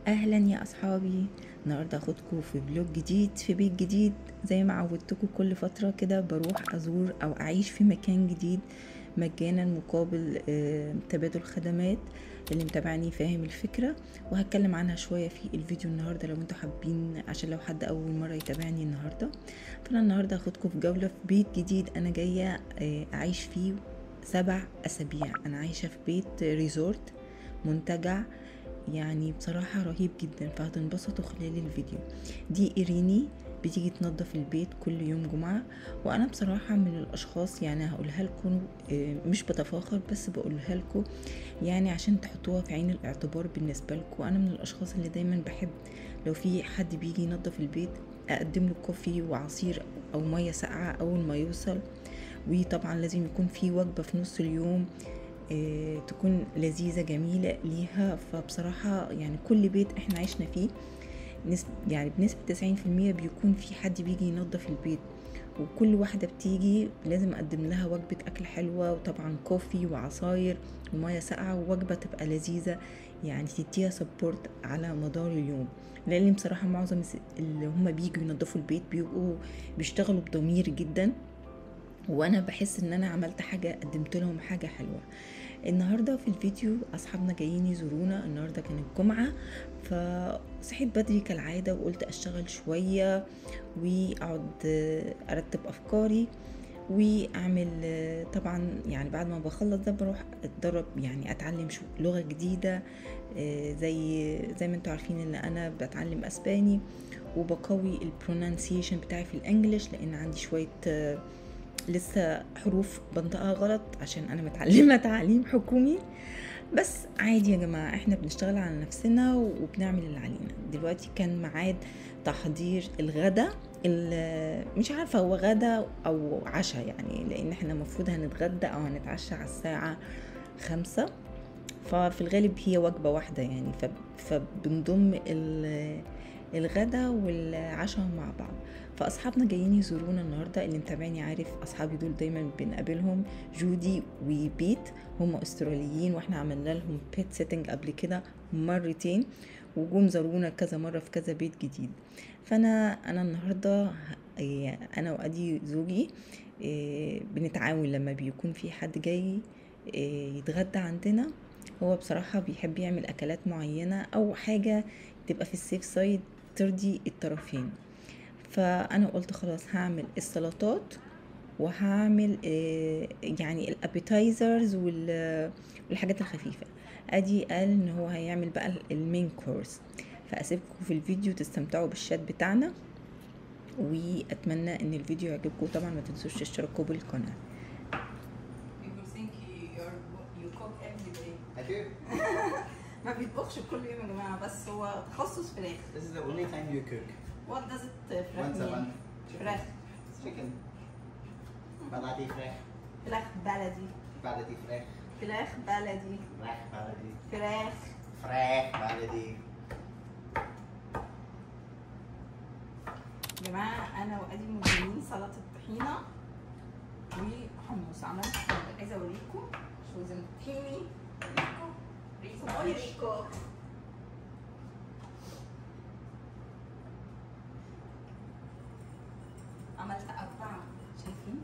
اهلا يا اصحابي النهارده هاخدكم في فلوج جديد في بيت جديد زي ما عودتكم كل فتره كده بروح ازور او اعيش في مكان جديد مجانا مقابل آه، تبادل خدمات اللي متابعني فاهم الفكره وهتكلم عنها شويه في الفيديو النهارده لو انتوا حابين عشان لو حد اول مره يتابعني النهارده فانا النهارده هاخدكم في جوله في بيت جديد انا جايه آه، اعيش فيه سبع اسابيع انا عايشه في بيت ريزورت منتجع يعني بصراحة رهيب جدا فهتنبسطوا خلال الفيديو دي إيريني بتيجي تنظف البيت كل يوم جمعة وأنا بصراحة من الأشخاص يعني هقولها لكم آه، مش بتفاخر بس بقولها لكم يعني عشان تحطوها في عين الاعتبار بالنسبة لكم أنا من الأشخاص اللي دايما بحب لو في حد بيجي ينظف البيت أقدم له كوفي وعصير أو مية ساقعة أول ما يوصل وطبعا لازم يكون في وجبة في نص اليوم آه، تكون لذيذة جميلة ليها فبصراحة يعني كل بيت احنا عشنا فيه نسب يعني بنسبة تسعين في المية بيكون في حد بيجي ينظف البيت وكل واحدة بتيجي لازم أقدم لها وجبة أكل حلوة وطبعا كوفي وعصاير ومية ساقعة ووجبة تبقى لذيذة يعني تديها سبورت على مدار اليوم لأن بصراحة معظم الس- اللي هم بيجوا ينظفوا البيت بيبقوا بيشتغلوا بضمير جدا وانا بحس ان انا عملت حاجه قدمت لهم حاجه حلوه النهارده في الفيديو اصحابنا جايين يزورونا النهارده كانت جمعه فصحيت بدري كالعاده وقلت اشتغل شويه واقعد آه، ارتب افكاري واعمل آه، طبعا يعني بعد ما بخلص ده بروح اتدرب يعني اتعلم شو لغه جديده آه، زي زي ما انتوا عارفين ان انا بتعلم اسباني وبقوي البرونانسيشن بتاعي في الانجليش لان عندي شويه آه، لسه حروف بنطقها غلط عشان انا متعلمه تعليم حكومي بس عادي يا جماعه احنا بنشتغل على نفسنا وبنعمل اللي علينا دلوقتي كان ميعاد تحضير الغدا ال- مش عارفه هو غدا او عشاء يعني لان احنا المفروض هنتغدى او هنتعشى على الساعه خمسة ففي الغالب هي وجبة واحدة يعني فب- فبنضم ال- الغدا والعشاء مع بعض فاصحابنا جايين يزورونا النهارده اللي متابعني عارف اصحابي دول دايما بنقابلهم جودي وبيت هم استراليين واحنا عملنا لهم بيت سيتنج قبل كده مرتين وجم زارونا كذا مره في كذا بيت جديد فانا انا النهارده ه- إيه، انا وادي زوجي إيه، بنتعاون لما بيكون في حد جاي إيه، يتغدى عندنا هو بصراحه بيحب يعمل اكلات معينه او حاجه تبقى في السيف سايد ترضي الطرفين فانا قلت خلاص هعمل السلطات وهعمل آه، يعني الابيتايزرز والحاجات الخفيفه ادي قال ان هو هيعمل بقى المين كورس فاسيبكم في الفيديو تستمتعوا بالشات بتاعنا واتمنى ان الفيديو يعجبكم طبعا ما تنسوش تشتركوا بالقناه People think you, you're, you cook every day. I do. ما بيطبخش كل يوم يا جماعة بس هو تخصص فراخ. This is the only time you cook. What does it فراخ Once a mean؟ month. فراخ Chicken. بلدي فراخ. فراخ بلدي بلدي فراخ. فراخ بلدي فراخ بلدي. فراخ فراخ بلدي. يا جماعة أنا وأدي مجرمين سلطة طحينة وحمص عملت عايزة أوريكم شو زي طحيني ريكو ريكو ريكو عملت أربعة شايفين؟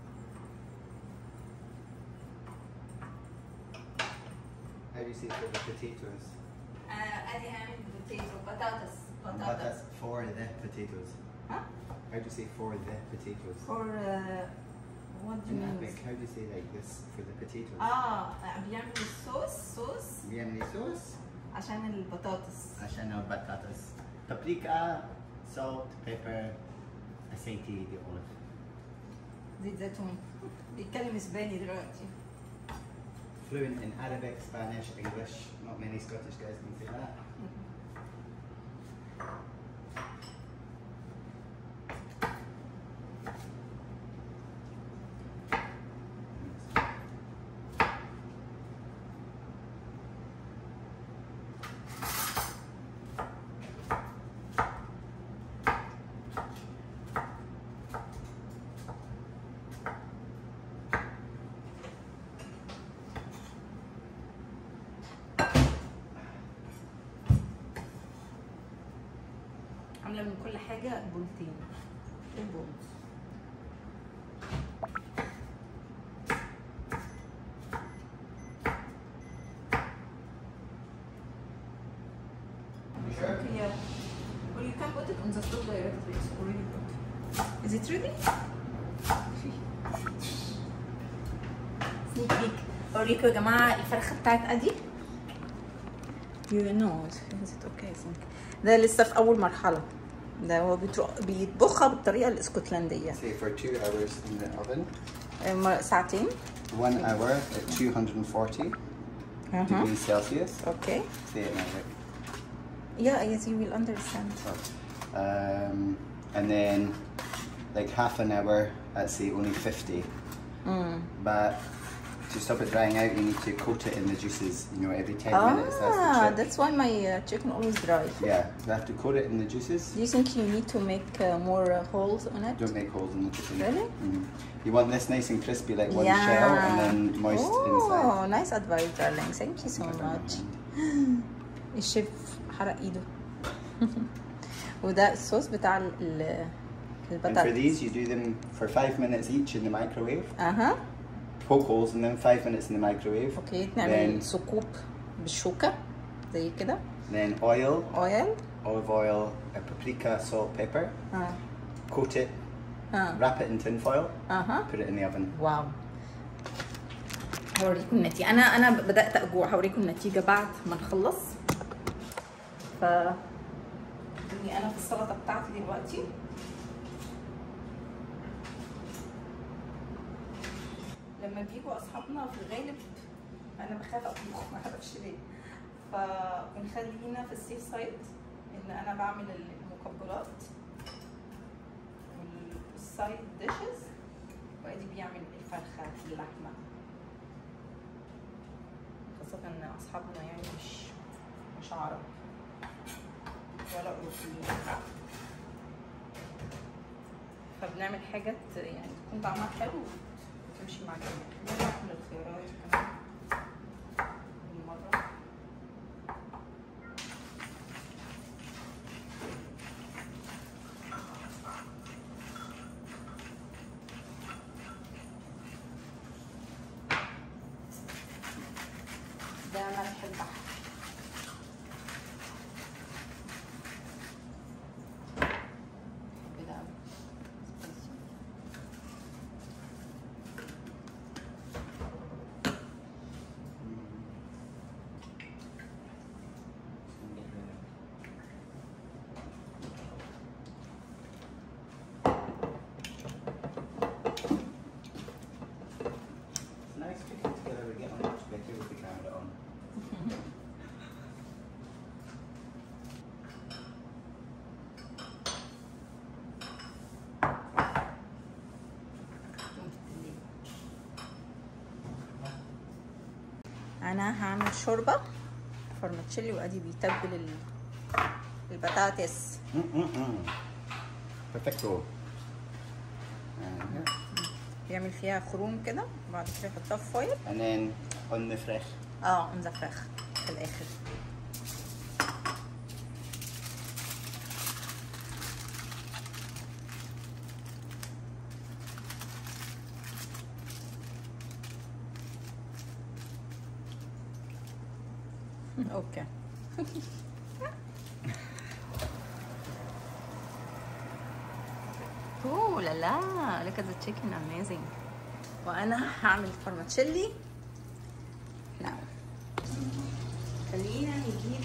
How do you say for the potatoes? آه، أدي هعمل بوتيتو بطاطس بطاطس Batatas for the potatoes. Huh? How do you say for the potatoes? for uh, what do you In mean? Arabic, how do you say like this for the potatoes? اه بيعمل الصوص صوص بيعمل صوص عشان البطاطس عشان البطاطس. Paprika, salt, pepper, aceite de olive. زيت زيتون بيتكلم اسباني دلوقتي Fluent in Arabic, Spanish, English. Not many Scottish guys can say that. عامله من كل حاجه بولتين البولز You sure? Yeah. Well, you can put it on the stove directly. It's already put. Is it ready? سنيك بيك اوريكم يا جماعه الفرخه بتاعت ادي يو نو اوكي ده لسه في اول مرحله ده هو بيترو- بيطبخها بالطريقه الاسكتلنديه Say for two hours in the oven. أم- ساعتين One hour at 240 اها degrees Celsius. اوكي Say it now, Rick. يا يس يو ويل اندرستاند Um, and then like half an hour at say only 50. But to stop it drying out, you need to coat it in the juices. You know, every 10 minutes. That's the Ah, trick. that's why my uh, chicken always dry. Yeah, you have to coat it in the juices. Do you think you need to make uh, more uh, holes on it? Don't make holes in the chicken. Really? Mm. You want this nice and crispy, like one shell, and then moist oh, inside. nice advice, darling. Thank you so I don't much. know. الشيف حرق ايده وده الصوص بتاع ال- ال- And for البطاطس these, you do them for five minutes each in the microwave. اها Poke holes in them, five minutes in the microwave. اوكي نعمل Then, ثقوب بالشوكه زي كده then oil, اويل olive oil, a paprika, salt, pepper. اه Coat it, اه wrap it in tin foil, اها put it in the oven. واو هوريكم النتيجة أنا أنا بدأت أجوع هوريكم النتيجة بعد ما نخلص ف إني أنا في السلطة بتاعتي دلوقتي لما بيجوا أصحابنا في الغالب أنا بخاف أطبخ ما أعرفش ليه فبنخلينا في السيف سايد إن أنا بعمل المقبلات والسايد ديشز وادي بيعمل الفرخه اللحمه خاصه ان اصحابنا يعني مش مش عرب ولا اوروبيين فبنعمل حاجات يعني تكون طعمها حلو وتمشي مع الجميع نعمل الخيارات كمان بالمره ده ملح البحر بحب ده أوي. spicy. It's nice cooking together. We get on much better with the camera on. انا هعمل شوربه فرمتشيلي وادي بيتبل ال- البطاطس Mm-mm-mm. Perfecto. And, بيعمل فيها خروم كده وبعد كده يحطها في فويل and then on the fresh. اه اون ذا فراخ في الاخر اوكي اوه لا لا look at the chicken amazing وانا هعمل فرماتشيلي نعم خلينا نجيب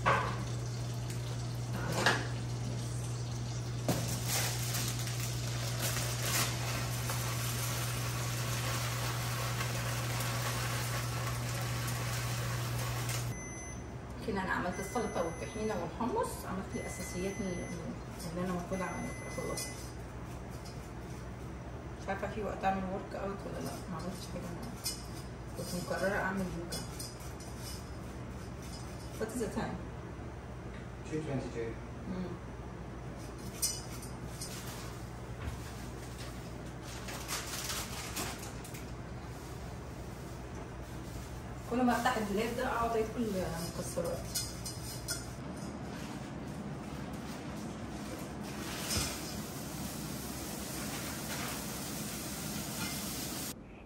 كده انا عملت السلطه والطحينه والحمص عملت الاساسيات اللي اللي انا المفروض اعملها خلصت مش عارفه في وقت اعمل ورك اوت ولا لا ما عملتش حاجه النهارده كنت مقرره اعمل يوجا What is the time? 222. كل ما افتح الدولاب ده اقعد اكل مكسرات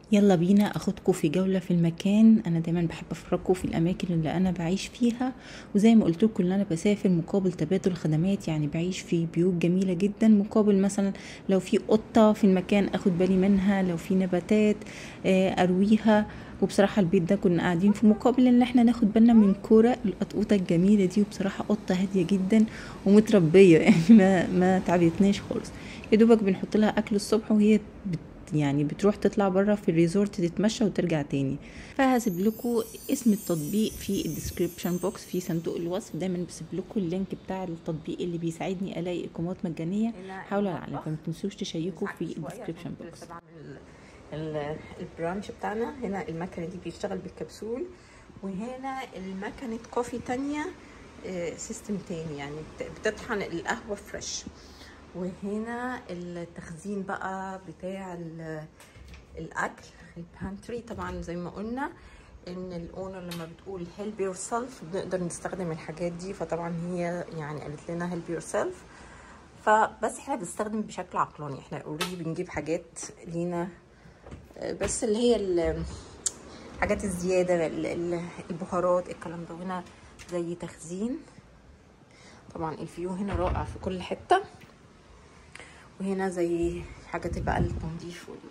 يلا بينا اخدكم في جولة في المكان انا دايما بحب افرجكم في الاماكن اللي انا بعيش فيها وزي ما قلت لكم ان انا بسافر مقابل تبادل خدمات يعني بعيش في بيوت جميلة جدا مقابل مثلا لو في قطة في المكان اخد بالي منها لو في نباتات آه، ارويها وبصراحة البيت ده كنا قاعدين في مقابل ان احنا ناخد بالنا من كورة القطوطة الجميلة دي وبصراحة قطة هادية جدا ومتربية يعني ما ما تعبتناش خالص يا دوبك بنحط لها اكل الصبح وهي بت يعني بتروح تطلع بره في الريزورت تتمشى وترجع تاني فهسيب لكم اسم التطبيق في الديسكريبشن بوكس في صندوق الوصف دايما بسيب لكم اللينك بتاع التطبيق اللي بيساعدني الاقي اقامات مجانيه حاولوا على فما تنسوش تشيكوا في الديسكريبشن بوكس طبعا البرانش بتاعنا هنا المكنه دي بيشتغل بالكبسول وهنا المكنه كوفي تانية آه، سيستم تاني يعني بت- بتطحن القهوه فريش وهنا التخزين بقى بتاع ال- الاكل البانتري طبعا زي ما قلنا ان الاونر لما بتقول هيلب يور سيلف بنقدر نستخدم الحاجات دي فطبعا هي يعني قالت لنا هيلب يور سيلف فبس احنا بنستخدم بشكل عقلاني احنا اوريدي بنجيب حاجات لينا آه، بس اللي هي ال- الحاجات الزياده ال- ال- البهارات الكلام ده هنا زي تخزين طبعا الفيو هنا رائع في كل حته وهنا زي حاجات بقى التنظيف وال...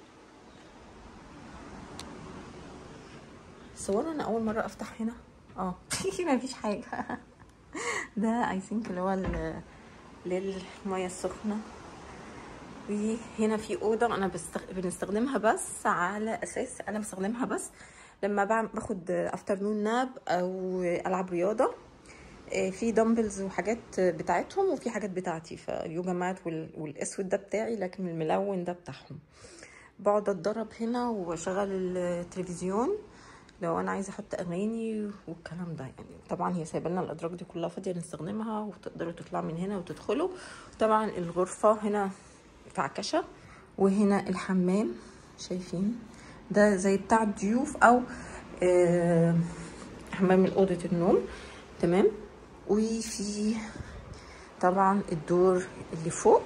صور انا اول مره افتح هنا اه ما فيش حاجه ده اي ثينك اللي هو ال- للميه السخنه وهنا في اوضه انا بستخ... بنستخدمها بس على اساس انا بستخدمها بس لما بعمل باخد افترنون ناب او العب رياضه آه، في دمبلز وحاجات بتاعتهم وفي حاجات بتاعتي فاليوجا مات وال... والاسود ده بتاعي لكن الملون ده بتاعهم بقعد اتدرب هنا واشغل التلفزيون لو انا عايزه احط اغاني والكلام ده يعني طبعا هي سايبه لنا الادراج دي كلها فاضيه نستخدمها وتقدروا تطلعوا من هنا وتدخلوا طبعا الغرفه هنا فعكشه وهنا الحمام شايفين ده زي بتاع الضيوف او آه حمام اوضه النوم تمام وفي طبعا الدور اللي فوق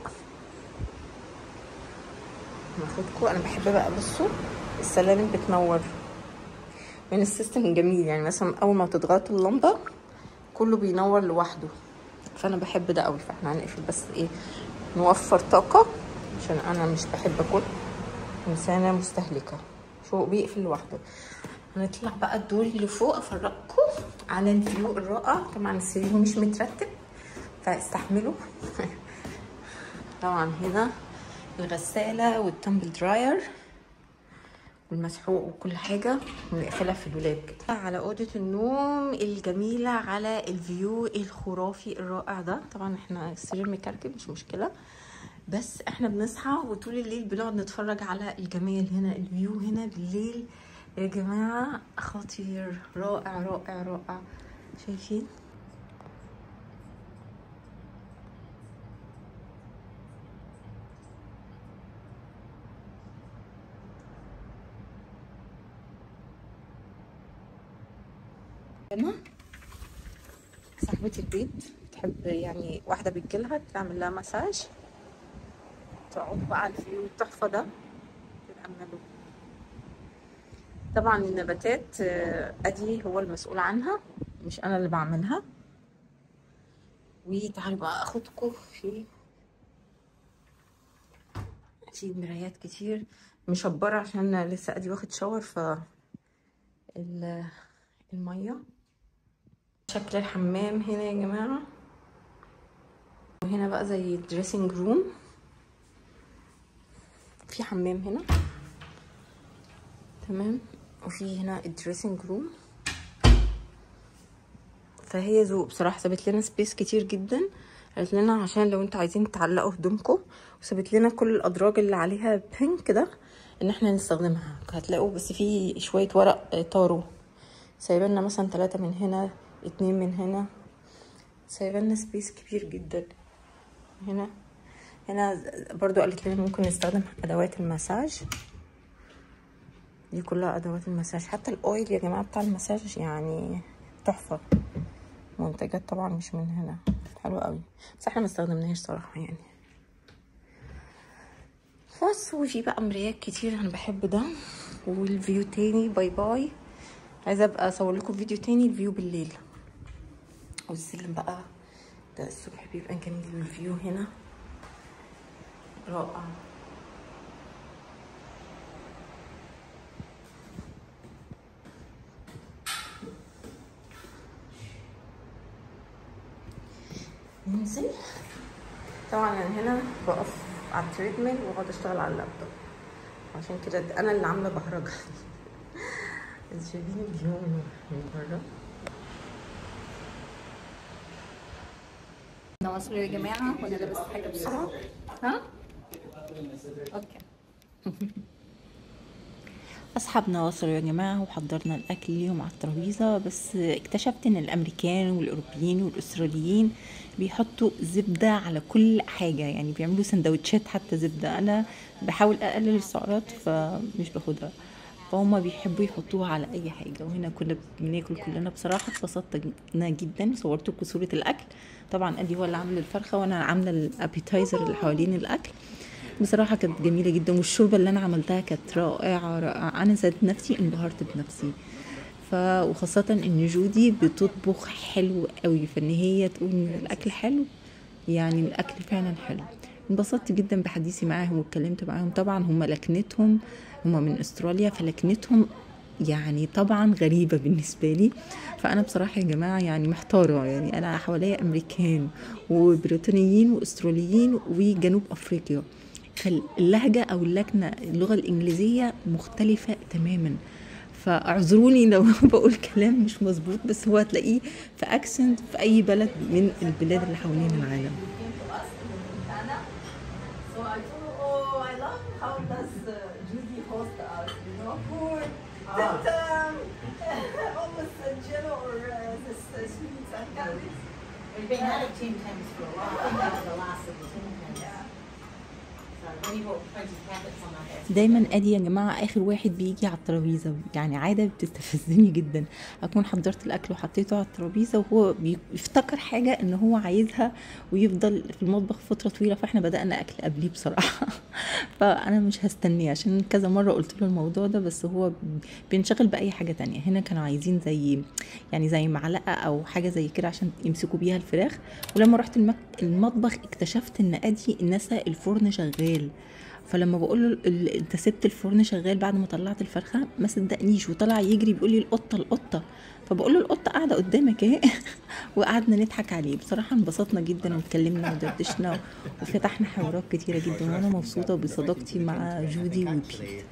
ناخدكم انا بحب بقى بصوا السلالم بتنور من السيستم جميل يعني مثلا اول ما تضغطوا اللمبه كله بينور لوحده فانا بحب ده قوي فاحنا هنقفل بس ايه نوفر طاقه عشان انا مش بحب اكل انسانه مستهلكه شو بيقفل لوحده هنطلع بقى الدور اللي فوق افرجكم على الفيو الرائع طبعا السرير مش مترتب فاستحملوا طبعا هنا الغسالة والتمبل دراير والمسحوق وكل حاجة ونقفلها في الولاد كده على أوضة النوم الجميلة على الفيو الخرافي الرائع ده طبعا احنا السرير مكركب مش مشكلة بس احنا بنصحى وطول الليل بنقعد نتفرج على الجمال هنا الفيو هنا بالليل يا جماعة خطير رائع رائع رائع شايفين هنا صاحبة البيت بتحب يعني واحدة بتجيلها تعمل لها مساج تقعد بقى على الفيو التحفة ده تتأملوا طبعا النباتات آه، ادي هو المسؤول عنها مش انا اللي بعملها وتعالوا بقى اخدكم في في مرايات كتير مشبرة عشان لسه ادي واخد شاور ف ال- المية شكل الحمام هنا يا جماعة وهنا بقى زي دريسنج روم في حمام هنا تمام وفي هنا الدريسنج روم فهي ذوق بصراحه سابت لنا سبيس كتير جدا قالت لنا عشان لو انتوا عايزين تعلقوا هدومكم وسابت لنا كل الادراج اللي عليها بينك ده ان احنا نستخدمها هتلاقوا بس في شويه ورق آه، طارو سايبه لنا مثلا ثلاثة من هنا اتنين من هنا سايبه لنا سبيس كبير جدا هنا هنا برضو قالت لنا ممكن نستخدم ادوات المساج دي كلها ادوات المساج حتى الاويل يا جماعه بتاع المساج يعني تحفه منتجات طبعا مش من هنا حلوه قوي بس احنا ما استخدمناهاش صراحه يعني بس وفي بقى مرايات كتير انا بحب ده والفيو تاني باي باي عايزه ابقى اصور لكم فيديو تاني الفيو بالليل والسلم بقى ده الصبح بيبقى جميل والفيو هنا رائع ننزل طبعا انا هنا بقف على التريدميل واقعد اشتغل على اللابتوب عشان كده انا اللي عامله بهرجه انتوا شايفين الفيو من من بره نواصل يا جماعة وأنا لابسة حاجة بسرعة ها؟ أوكي أصحابنا وصلوا يا جماعة وحضرنا الأكل ليهم على الترابيزة بس اكتشفت إن الأمريكان والأوروبيين والأستراليين بيحطوا زبدة على كل حاجة يعني بيعملوا سندوتشات حتى زبدة أنا بحاول أقلل السعرات فمش باخدها فهم بيحبوا يحطوها على اي حاجه وهنا كنا بناكل كلنا بصراحه اتبسطنا جدا صورت لكم صوره الاكل طبعا ادي هو اللي عامل الفرخه وانا عامله الابيتايزر اللي حوالين الاكل بصراحه كانت جميله جدا والشوربه اللي انا عملتها كانت رائعه رائعه انا ذات نفسي انبهرت بنفسي ف وخاصه ان جودي بتطبخ حلو قوي فان هي تقول ان الاكل حلو يعني الاكل فعلا حلو انبسطت جدا بحديثي معاهم واتكلمت معاهم طبعا هم لكنتهم هم من استراليا فلكنتهم يعني طبعا غريبة بالنسبة لي فأنا بصراحة يا جماعة يعني محتارة يعني أنا حواليا أمريكان وبريطانيين وأستراليين وجنوب أفريقيا فاللهجة أو اللكنة اللغة الإنجليزية مختلفة تماما فاعذروني لو بقول كلام مش مظبوط بس هو هتلاقيه في اكسنت في اي بلد من البلاد اللي حوالين العالم So I told, oh, I love how does uh, Judy host us, you know, poor, that, um, almost uh, jello or uh, this uh, sweets and candies. We've been out of Tim Tams for a while. I think that was the last of the Tim Tams. So when you bought 20 packets on that, دايما ادي يا جماعه اخر واحد بيجي على الترابيزه يعني عاده بتستفزني جدا اكون حضرت الاكل وحطيته على الترابيزه وهو بيفتكر حاجه ان هو عايزها ويفضل في المطبخ فتره طويله فاحنا بدانا اكل قبليه بصراحه فانا مش هستنيه عشان كذا مره قلت له الموضوع ده بس هو بينشغل باي حاجه تانية هنا كانوا عايزين زي يعني زي معلقه او حاجه زي كده عشان يمسكوا بيها الفراخ ولما رحت المك... المطبخ اكتشفت ان ادي نسى الفرن شغال فلما بقول له ال- انت سبت الفرن شغال بعد ما طلعت الفرخه ما صدقنيش وطلع يجري بيقول لي القطه القطه فبقول له القطه قاعده قدامك اهي وقعدنا نضحك عليه بصراحه انبسطنا جدا واتكلمنا ودردشنا وفتحنا حوارات كتيره جدا وانا مبسوطه بصداقتي مع جودي وبيت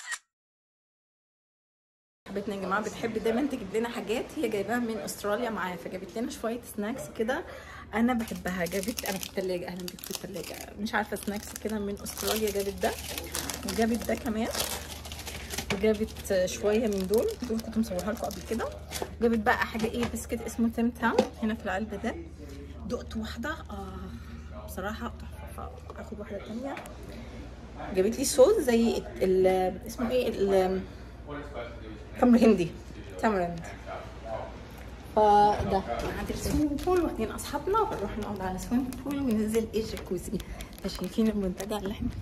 صاحبتنا يا جماعه بتحب دايما تجيب لنا حاجات هي جايباها من استراليا معاها فجابت لنا شويه سناكس كده انا بحبها جابت انا في الثلاجه اهلا بيك في الثلاجه مش عارفه سناكس كده من استراليا جابت ده وجابت ده كمان وجابت شويه من دول دول كنت مصورها لكم قبل كده وجابت بقى حاجه ايه بسكت اسمه تيم تام هنا في العلبه ده دقت واحده اه بصراحه تحفه فاخد واحده تانية جابت لي صوص زي ال اسمه ايه ال تمر هندي تمر هندي فده عند السويمنج بول واخدين اصحابنا بنروح نقعد على السويمنج بول وننزل ايه الجاكوزي شايفين المنتجع اللي احنا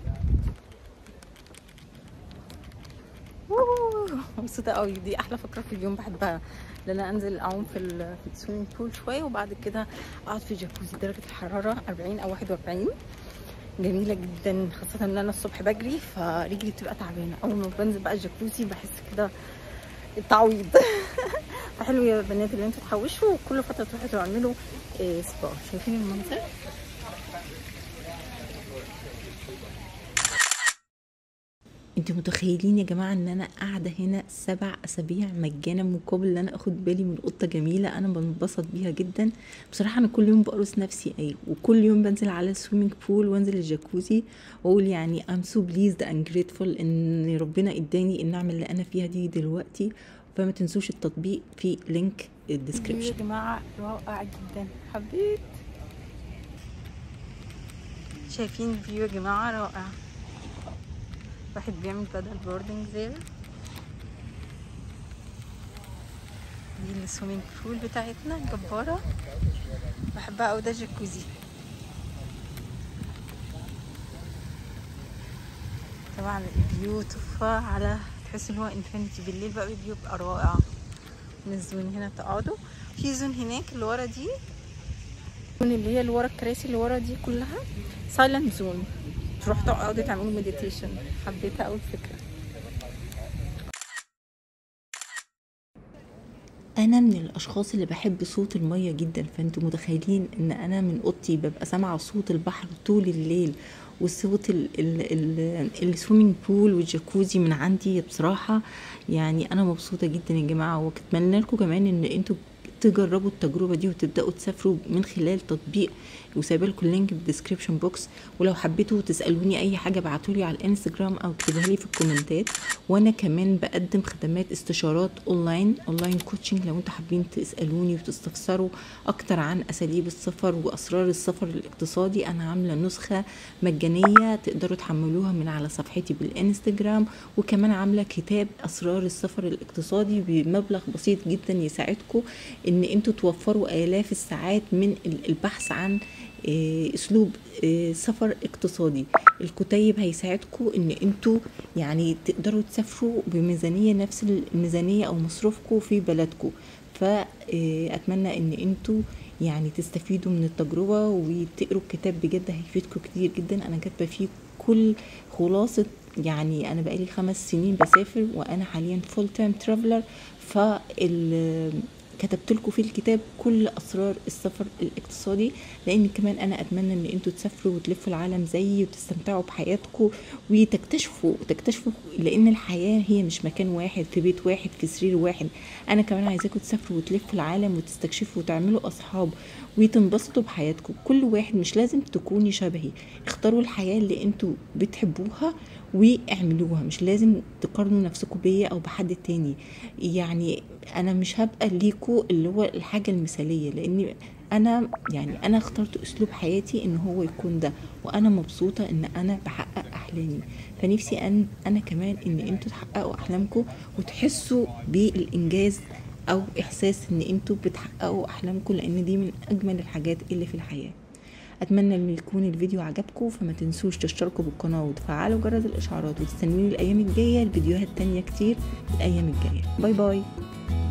أوه، مبسوطة قوي دي أحلى فقرة في اليوم بحبها إن أنا أنزل أعوم في ال- في السويمنج بول شوية وبعد كده أقعد في جاكوزي درجة الحرارة 40 أو 41 جميلة جدا خاصة إن أنا الصبح بجري فرجلي بتبقى تعبانة أول ما بنزل بقى الجاكوزي بحس كده التعويض فحلو يا بنات اللي انتوا تحوشوا وكل فترة تروحوا تعملوا إيه، سبا شايفين المنظر انتوا متخيلين يا جماعه ان انا قاعده هنا سبع اسابيع مجانا مقابل ان انا اخد بالي من قطه جميله انا بنبسط بيها جدا بصراحه انا كل يوم بقرص نفسي اي وكل يوم بنزل على السويمنج بول وانزل الجاكوزي واقول يعني ام سو بليزد اند جريتفول ان ربنا اداني النعمه اللي انا فيها دي دلوقتي فما تنسوش التطبيق في لينك يا الديسكريبشن جماعة رائع جدا حبيت شايفين الفيو يا جماعة رائع واحد بيعمل بدل بوردنج زير دي السويمنج بول بتاعتنا الجبارة بحبها أوي ده جاكوزي طبعا الفيو تحفة على تحس ان هو انفينيتي بالليل بقى بيبقى رائع من الزون هنا تقعدوا في زون هناك اللي ورا دي الزون اللي هي اللي ورا الكراسي اللي ورا دي كلها سايلنت زون تروحوا تقعدوا تعملوا مديتيشن حبيتها قوي الفكره انا من الاشخاص اللي بحب صوت الميه جدا فانتوا متخيلين ان انا من اوضتي ببقى سامعه صوت البحر طول الليل وصوت السويمنج بول والجاكوزي من عندي بصراحه يعني انا مبسوطه جدا يا جماعه واتمنى لكم كمان ان انتوا تجربوا التجربة دي وتبدأوا تسافروا من خلال تطبيق وسايبه لكم اللينك في الديسكريبشن بوكس ولو حبيتوا تسألوني أي حاجة ابعتولي على الانستجرام أو اكتبوها لي في الكومنتات وأنا كمان بقدم خدمات استشارات أونلاين أونلاين كوتشنج لو انتوا حابين تسألوني وتستفسروا أكتر عن أساليب السفر وأسرار السفر الاقتصادي أنا عاملة نسخة مجانية تقدروا تحملوها من على صفحتي بالانستجرام وكمان عاملة كتاب أسرار السفر الاقتصادي بمبلغ بسيط جدا يساعدكم ان انتوا توفروا الاف الساعات من البحث عن اسلوب سفر اقتصادي الكتيب هيساعدكم ان انتوا يعني تقدروا تسافروا بميزانيه نفس الميزانيه او مصروفكم في بلدكم فاتمنى ان انتوا يعني تستفيدوا من التجربه وتقروا الكتاب بجد هيفيدكم كتير جدا انا كاتبه فيه كل خلاصه يعني انا بقالي خمس سنين بسافر وانا حاليا فول تايم ترافلر فال كتبت لكم في الكتاب كل اسرار السفر الاقتصادي لان كمان انا اتمنى ان انتوا تسافروا وتلفوا العالم زيي وتستمتعوا بحياتكم وتكتشفوا تكتشفوا لان الحياه هي مش مكان واحد في بيت واحد في سرير واحد انا كمان عايزاكم تسافروا وتلفوا العالم وتستكشفوا وتعملوا اصحاب وتنبسطوا بحياتكم كل واحد مش لازم تكوني شبهي اختاروا الحياه اللي انتوا بتحبوها واعملوها مش لازم تقارنوا نفسكم بيا او بحد تاني يعني انا مش هبقى ليكوا اللي هو الحاجه المثاليه لان انا يعني انا اخترت اسلوب حياتي ان هو يكون ده وانا مبسوطه ان انا بحقق احلامي فنفسي ان انا كمان ان انتوا تحققوا احلامكم وتحسوا بالانجاز او احساس ان انتوا بتحققوا احلامكم لان دي من اجمل الحاجات اللي في الحياه اتمنى ان يكون الفيديو عجبكم فما تنسوش تشتركوا بالقناه وتفعلوا جرس الاشعارات وتستنوني الايام الجايه الفيديوهات تانية كتير الايام الجايه باي باي